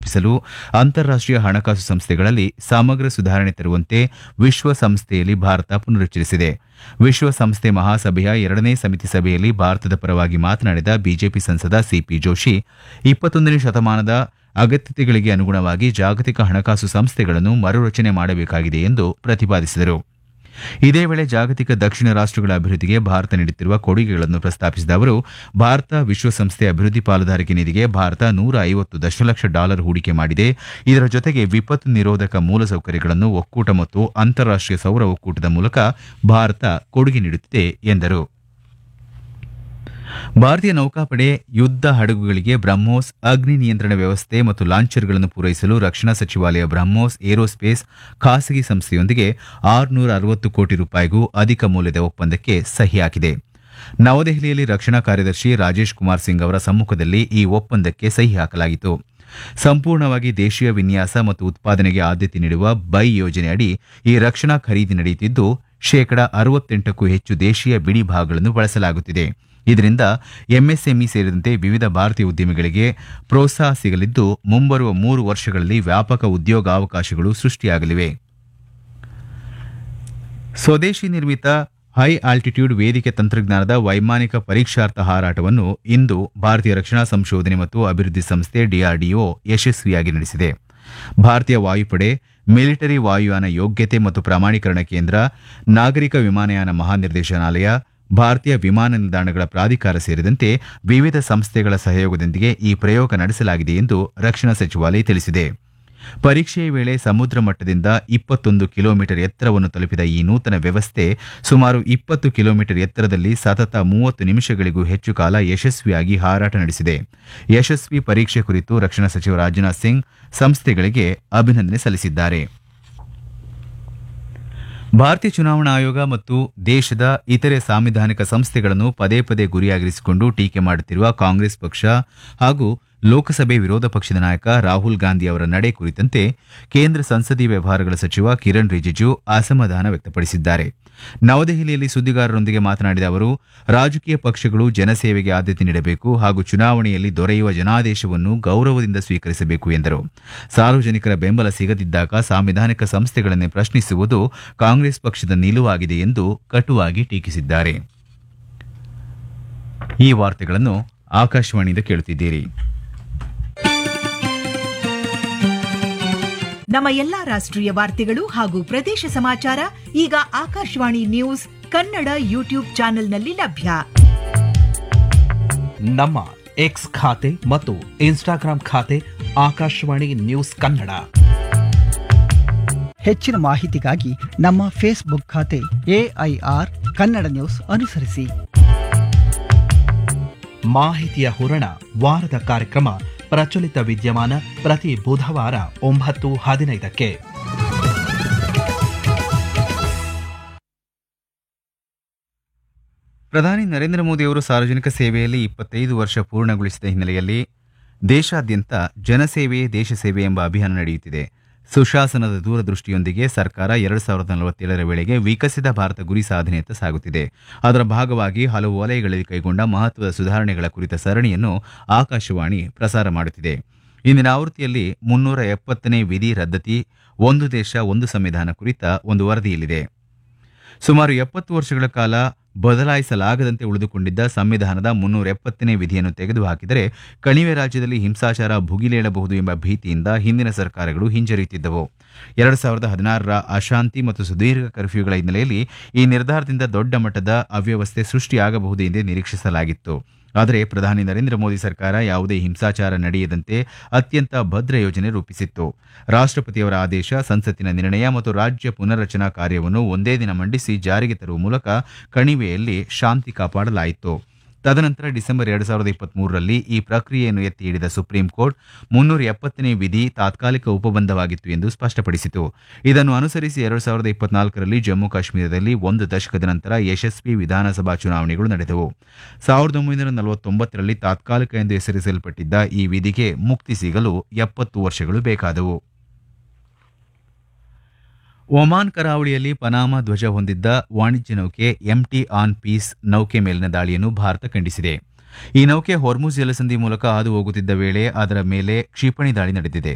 ಕಲ್ಪಿಸಲು ಅಂತಾರಾಷ್ಟೀಯ ಹಣಕಾಸು ಸಂಸ್ಥೆಗಳಲ್ಲಿ ಸಮಗ್ರ ಸುಧಾರಣೆ ತರುವಂತೆ ವಿಶ್ವಸಂಸ್ಥೆಯಲ್ಲಿ ಭಾರತ ಪುನರುಚ್ಚರಿಸಿದೆ ವಿಶ್ವಸಂಸ್ಥೆ ಮಹಾಸಭೆಯ ಎರಡನೇ ಸಮಿತಿ ಸಭೆಯಲ್ಲಿ ಭಾರತದ ಪರವಾಗಿ ಮಾತನಾಡಿದ ಬಿಜೆಪಿ ಸಂಸದ ಸಿಪಿ ಜೋಶಿ ಇಪ್ಪತ್ತೊಂದನೇ ಶತಮಾನದ ಅಗತ್ಯತೆಗಳಿಗೆ ಅನುಗುಣವಾಗಿ ಜಾಗತಿಕ ಹಣಕಾಸು ಸಂಸ್ಥೆಗಳನ್ನು ಮರುರಚನೆ ಮಾಡಬೇಕಾಗಿದೆ ಎಂದು ಪ್ರತಿಪಾದಿಸಿದರು ಇದೇ ವೇಳೆ ಜಾಗತಿಕ ದಕ್ಷಿಣ ರಾಷ್ಟಗಳ ಅಭಿವೃದ್ಧಿಗೆ ಭಾರತ ನೀಡುತ್ತಿರುವ ಕೊಡುಗೆಗಳನ್ನು ಪ್ರಸ್ತಾಪಿಸಿದ ಅವರು ಭಾರತ ವಿಶ್ವಸಂಸ್ಥೆ ಅಭಿವೃದ್ಧಿ ಪಾಲುದಾರಿಕೆ ನಿಧಿಗೆ ಭಾರತ ನೂರ ಐವತ್ತು ದಶಲಕ್ಷ ಡಾಲರ್ ಹೂಡಿಕೆ ಮಾಡಿದೆ ಇದರ ಜೊತೆಗೆ ವಿಪತ್ತು ನಿರೋಧಕ ಮೂಲಸೌಕರ್ಯಗಳನ್ನು ಒಕ್ಕೂಟ ಮತ್ತು ಅಂತಾರಾಷ್ಟೀಯ ಸೌರ ಒಕ್ಕೂಟದ ಮೂಲಕ ಭಾರತ ಕೊಡುಗೆ ನೀಡುತ್ತಿದೆ ಎಂದರು ಭಾರತೀಯ ನೌಕಾಪಡೆ ಯುದ್ಧ ಹಡಗುಗಳಿಗೆ ಬ್ರಹ್ಮೋಸ್ ಅಗ್ನಿ ನಿಯಂತ್ರಣ ವ್ಯವಸ್ಥೆ ಮತ್ತು ಲಾಂಚರ್ಗಳನ್ನು ಪೂರೈಸಲು ರಕ್ಷಣಾ ಸಚಿವಾಲಯ ಬ್ರಹ್ಮೋಸ್ ಏರೋಸ್ಪೇಸ್ ಖಾಸಗಿ ಸಂಸ್ಥೆಯೊಂದಿಗೆ ಆರುನೂರ ಅರವತ್ತು ಕೋಟಿ ರೂಪಾಯಿಗೂ ಅಧಿಕ ಮೌಲ್ಯದ ಒಪ್ಪಂದಕ್ಕೆ ಸಹಿ ಹಾಕಿದೆ ನವದೆಹಲಿಯಲ್ಲಿ ರಕ್ಷಣಾ ಕಾರ್ಯದರ್ಶಿ ರಾಜೇಶ್ ಕುಮಾರ್ ಸಿಂಗ್ ಅವರ ಸಮ್ಮುಖದಲ್ಲಿ ಈ ಒಪ್ಪಂದಕ್ಕೆ ಸಹಿ ಹಾಕಲಾಗಿತ್ತು ಸಂಪೂರ್ಣವಾಗಿ ದೇಶೀಯ ವಿನ್ಯಾಸ ಮತ್ತು ಉತ್ಪಾದನೆಗೆ ಆದ್ಯತೆ ನೀಡುವ ಬೈ ಯೋಜನೆಯಡಿ ಈ ರಕ್ಷಣಾ ಖರೀದಿ ನಡೆಯುತ್ತಿದ್ದು ಶೇಕಡಾ ಅರವತ್ತೆಂಟಕ್ಕೂ ಹೆಚ್ಚು ದೇಶೀಯ ಬಿಡಿ ಭಾಗಗಳನ್ನು ಬಳಸಲಾಗುತ್ತಿದೆ ಇದರಿಂದ ಎಂಎಸ್ಎಂಇ ಸೇರಿದಂತೆ ವಿವಿಧ ಭಾರತೀಯ ಉದ್ಯಮಿಗಳಿಗೆ ಪ್ರೋತ್ಸಾಹ ಸಿಗಲಿದ್ದು ಮುಂಬರುವ ಮೂರು ವರ್ಷಗಳಲ್ಲಿ ವ್ಯಾಪಕ ಉದ್ಯೋಗಾವಕಾಶಗಳು ಸೃಷ್ಟಿಯಾಗಲಿವೆ ಸ್ವದೇಶಿ ನಿರ್ಮಿತ ಹೈ ಆಲ್ಟಿಟ್ಯೂಡ್ ವೇದಿಕೆ ತಂತ್ರಜ್ಞಾನದ ವೈಮಾನಿಕ ಪರೀಕ್ಷಾರ್ಥ ಹಾರಾಟವನ್ನು ಇಂದು ಭಾರತೀಯ ರಕ್ಷಣಾ ಸಂಶೋಧನೆ ಮತ್ತು ಅಭಿವೃದ್ಧಿ ಸಂಸ್ಥೆ ಡಿಆರ್ಡಿಒ ಯಶಸ್ವಿಯಾಗಿ ನಡೆಸಿದೆ ಭಾರತೀಯ ವಾಯುಪಡೆ ಮಿಲಿಟರಿ ವಾಯುಯಾನ ಯೋಗ್ಯತೆ ಮತ್ತು ಪ್ರಮಾಣೀಕರಣ ಕೇಂದ್ರ ನಾಗರಿಕ ವಿಮಾನಯಾನ ಮಹಾನಿರ್ದೇಶನಾಲಯ ಭಾರತೀಯ ವಿಮಾನ ನಿಲ್ದಾಣಗಳ ಪ್ರಾಧಿಕಾರ ಸೇರಿದಂತೆ ವಿವಿಧ ಸಂಸ್ಥೆಗಳ ಸಹಯೋಗದೊಂದಿಗೆ ಈ ಪ್ರಯೋಗ ನಡೆಸಲಾಗಿದೆ ಎಂದು ರಕ್ಷಣಾ ಸಚಿವಾಲಯ ತಿಳಿಸಿದೆ ಪರೀಕ್ಷೆಯ ವೇಳೆ ಸಮುದ್ರ ಮಟ್ಟದಿಂದ ಇಪ್ಪತ್ತೊಂದು ಕಿಲೋಮೀಟರ್ ಎತ್ತರವನ್ನು ತಲುಪಿದ ಈ ನೂತನ ವ್ಯವಸ್ಥೆ ಸುಮಾರು ಇಪ್ಪತ್ತು ಕಿಲೋಮೀಟರ್ ಎತ್ತರದಲ್ಲಿ ಸತತ ಮೂವತ್ತು ನಿಮಿಷಗಳಿಗೂ ಹೆಚ್ಚು ಕಾಲ ಯಶಸ್ವಿಯಾಗಿ ಹಾರಾಟ ನಡೆಸಿದೆ ಯಶಸ್ವಿ ಪರೀಕ್ಷೆ ಕುರಿತು ರಕ್ಷಣಾ ಸಚಿವ ರಾಜನಾಥ್ ಸಿಂಗ್ ಸಂಸ್ಥೆಗಳಿಗೆ ಅಭಿನಂದನೆ ಸಲ್ಲಿಸಿದ್ದಾರೆ ಭಾರತೀಯ ಚುನಾವಣಾ ಆಯೋಗ ಮತ್ತು ದೇಶದ ಇತರೆ ಸಾಂವಿಧಾನಿಕ ಸಂಸ್ಥೆಗಳನ್ನು ಪದೇ ಪದೇ ಗುರಿಯಾಗಿರಿಸಿಕೊಂಡು ಟೀಕೆ ಮಾಡುತ್ತಿರುವ ಕಾಂಗ್ರೆಸ್ ಪಕ್ಷ ಹಾಗೂ ಲೋಕಸಭೆ ವಿರೋಧ ಪಕ್ಷದ ನಾಯಕ ರಾಹುಲ್ ಗಾಂಧಿ ಅವರ ನಡೆ ಕುರಿತಂತೆ ಕೇಂದ್ರ ಸಂಸದೀಯ ವ್ಯವಹಾರಗಳ ಸಚಿವ ಕಿರಣ್ ರಿಜಿಜು ಅಸಮಾಧಾನ ವ್ಯಕ್ತಪಡಿಸಿದ್ದಾರೆ ನವದೆಹಲಿಯಲ್ಲಿ ಸುದ್ದಿಗಾರರೊಂದಿಗೆ ಮಾತನಾಡಿದ ಅವರು ರಾಜಕೀಯ ಪಕ್ಷಗಳು ಜನಸೇವೆಗೆ ಆದ್ಯತೆ ನೀಡಬೇಕು ಹಾಗೂ ಚುನಾವಣೆಯಲ್ಲಿ ದೊರೆಯುವ ಜನಾದೇಶವನ್ನು ಗೌರವದಿಂದ ಸ್ವೀಕರಿಸಬೇಕು ಎಂದರು ಸಾರ್ವಜನಿಕರ ಬೆಂಬಲ ಸಿಗದಿದ್ದಾಗ ಸಾಂವಿಧಾನಿಕ ಸಂಸ್ಥೆಗಳನ್ನೇ ಪ್ರಶ್ನಿಸುವುದು ಕಾಂಗ್ರೆಸ್ ಪಕ್ಷದ ನಿಲುವಾಗಿದೆ ಎಂದು ಕಟುವಾಗಿ ಟೀಕಿಸಿದ್ದಾರೆ ಈ ವಾರ್ತೆಗಳನ್ನು ಆಕಾಶವಾಣಿಯಿಂದ ಕೇಳುತ್ತಿದ್ದೀರಿ ನಮ್ಮ ಎಲ್ಲಾ ರಾಷ್ಟ್ರೀಯ ವಾರ್ತೆಗಳು ಹಾಗೂ ಪ್ರದೇಶ ಸಮಾಚಾರ ಈಗ ಆಕಾಶವಾಣಿ ನ್ಯೂಸ್ ಕನ್ನಡ ಯೂಟ್ಯೂಬ್ ಚಾನೆಲ್ನಲ್ಲಿ ಲಭ್ಯ ನಮ್ಮ ಎಕ್ಸ್ ಖಾತೆ ಮತ್ತು ಇನ್ಸ್ಟಾಗ್ರಾಂ ಖಾತೆ ಆಕಾಶವಾಣಿ ನ್ಯೂಸ್ ಕನ್ನಡ ಹೆಚ್ಚಿನ ಮಾಹಿತಿಗಾಗಿ ನಮ್ಮ ಫೇಸ್ಬುಕ್ ಖಾತೆ ಎಐಆರ್ ಕನ್ನಡ ನ್ಯೂಸ್ ಅನುಸರಿಸಿ ಮಾಹಿತಿಯ ಹೂರಣ ವಾರದ ಕಾರ್ಯಕ್ರಮ ಪ್ರಚಲಿತ ವಿದ್ಯಮಾನ ಪ್ರತಿ ಬುಧವಾರ ಒಂಬತ್ತು ಹದಿನೈದಕ್ಕೆ ಪ್ರಧಾನಿ ನರೇಂದ್ರ ಮೋದಿ ಅವರು ಸಾರ್ವಜನಿಕ ಸೇವೆಯಲ್ಲಿ ಇಪ್ಪತ್ತೈದು ವರ್ಷ ಪೂರ್ಣಗೊಳಿಸಿದ ಹಿನ್ನೆಲೆಯಲ್ಲಿ ದೇಶಾದ್ಯಂತ ಜನಸೇವೆಯೇ ದೇಶ ಸೇವೆ ಎಂಬ ಅಭಿಯಾನ ನಡೆಯುತ್ತಿದೆ ಸುಶಾಸನದ ದೂರದೃಷ್ಟಿಯೊಂದಿಗೆ ಸರ್ಕಾರ ಎರಡು ಸಾವಿರದ ನಲವತ್ತೇಳರ ವೇಳೆಗೆ ವಿಕಸಿತ ಭಾರತ ಗುರಿ ಸಾಧನೆಯತ್ತ ಸಾಗುತ್ತಿದೆ ಅದರ ಭಾಗವಾಗಿ ಹಲವು ವಲಯಗಳಲ್ಲಿ ಕೈಗೊಂಡ ಮಹತ್ವದ ಸುಧಾರಣೆಗಳ ಕುರಿತ ಸರಣಿಯನ್ನು ಆಕಾಶವಾಣಿ ಪ್ರಸಾರ ಮಾಡುತ್ತಿದೆ ಇಂದಿನ ಆವೃತ್ತಿಯಲ್ಲಿ ಮುನ್ನೂರ ಎಪ್ಪತ್ತನೇ ವಿಧಿ ರದ್ದತಿ ಒಂದು ದೇಶ ಒಂದು ಸಂವಿಧಾನ ಕುರಿತ ಒಂದು ವರದಿಯಲ್ಲಿದೆ ಸುಮಾರು ಎಪ್ಪತ್ತು ವರ್ಷಗಳ ಕಾಲ ಬದಲಾಯಿಸಲಾಗದಂತೆ ಉಳಿದುಕೊಂಡಿದ್ದ ಸಂವಿಧಾನದ ಮುನ್ನೂರ ಎಪ್ಪತ್ತನೇ ವಿಧಿಯನ್ನು ತೆಗೆದುಹಾಕಿದರೆ ಕಣಿವೆ ರಾಜ್ಯದಲ್ಲಿ ಹಿಂಸಾಚಾರ ಭುಗಿಲೇಳಬಹುದು ಎಂಬ ಭೀತಿಯಿಂದ ಹಿಂದಿನ ಸರ್ಕಾರಗಳು ಹಿಂಜರಿಯುತ್ತಿದ್ದವು ಎರಡು ಸಾವಿರದ ಹದಿನಾರರ ಅಶಾಂತಿ ಮತ್ತು ಸುದೀರ್ಘ ಕರ್ಫ್ಯೂಗಳ ಹಿನ್ನೆಲೆಯಲ್ಲಿ ಈ ನಿರ್ಧಾರದಿಂದ ದೊಡ್ಡ ಮಟ್ಟದ ಅವ್ಯವಸ್ಥೆ ಸೃಷ್ಟಿಯಾಗಬಹುದು ಎಂದೇ ನಿರೀಕ್ಷಿಸಲಾಗಿತ್ತು ಆದರೆ ಪ್ರಧಾನಿ ನರೇಂದ್ರ ಮೋದಿ ಸರ್ಕಾರ ಯಾವುದೇ ಹಿಂಸಾಚಾರ ನಡೆಯದಂತೆ ಅತ್ಯಂತ ಭದ್ರ ಯೋಜನೆ ರೂಪಿಸಿತ್ತು ರಾಷ್ಟ್ರಪತಿಯವರ ಆದೇಶ ಸಂಸತ್ತಿನ ನಿರ್ಣಯ ಮತ್ತು ರಾಜ್ಯ ಪುನರ್ರಚನಾ ಕಾರ್ಯವನ್ನು ಒಂದೇ ದಿನ ಮಂಡಿಸಿ ಜಾರಿಗೆ ತರುವ ಮೂಲಕ ಕಣಿವೆಯಲ್ಲಿ ಶಾಂತಿ ಕಾಪಾಡಲಾಯಿತು ತದನಂತರ ಡಿಸೆಂಬರ್ ಎರಡು ಸಾವಿರದ ಇಪ್ಪತ್ಮೂರರಲ್ಲಿ ಈ ಪ್ರಕ್ರಿಯೆಯನ್ನು ಎತ್ತಿ ಹಿಡಿದ ಸುಪ್ರೀಂ ಕೋರ್ಟ್ ಮುನ್ನೂರ ಎಪ್ಪತ್ತನೇ ವಿಧಿ ತಾತ್ಕಾಲಿಕ ಉಪಬಂಧವಾಗಿತ್ತು ಎಂದು ಸ್ಪಷ್ಟಪಡಿಸಿತು ಇದನ್ನು ಅನುಸರಿಸಿ ಎರಡು ಸಾವಿರದ ಇಪ್ಪತ್ನಾಲ್ಕರಲ್ಲಿ ಜಮ್ಮು ಕಾಶ್ಮೀರದಲ್ಲಿ ಒಂದು ದಶಕದ ನಂತರ ಯಶಸ್ವಿ ವಿಧಾನಸಭಾ ಚುನಾವಣೆಗಳು ನಡೆದವು ಸಾವಿರದ ಒಂಬೈನೂರ ನಲವತ್ತೊಂಬತ್ತರಲ್ಲಿ ತಾತ್ಕಾಲಿಕ ಎಂದು ಹೆಸರಿಸಲ್ಪಟ್ಟಿದ್ದ ಈ ವಿಧಿಗೆ ಮುಕ್ತಿ ಸಿಗಲು ಎಪ್ಪತ್ತು ವರ್ಷಗಳು ಬೇಕಾದವು ಒಮಾನ್ ಕರಾವಳಿಯಲ್ಲಿ ಪನಾಮಾ ಧ್ವಜ ಹೊಂದಿದ್ದ ವಾಣಿಜ್ಯ ನೌಕೆ ಎಂಟಿ ಆನ್ ಪೀಸ್ ನೌಕೆ ಮೇಲಿನ ದಾಳಿಯನ್ನು ಭಾರತ ಖಂಡಿಸಿದೆ ಈ ನೌಕೆ ಹೊರ್ಮುಜ್ ಜಲಸಂಧಿ ಮೂಲಕ ಹಾದು ಹೋಗುತ್ತಿದ್ದ ವೇಳೆ ಅದರ ಮೇಲೆ ಕ್ಷಿಪಣಿ ದಾಳಿ ನಡೆದಿದೆ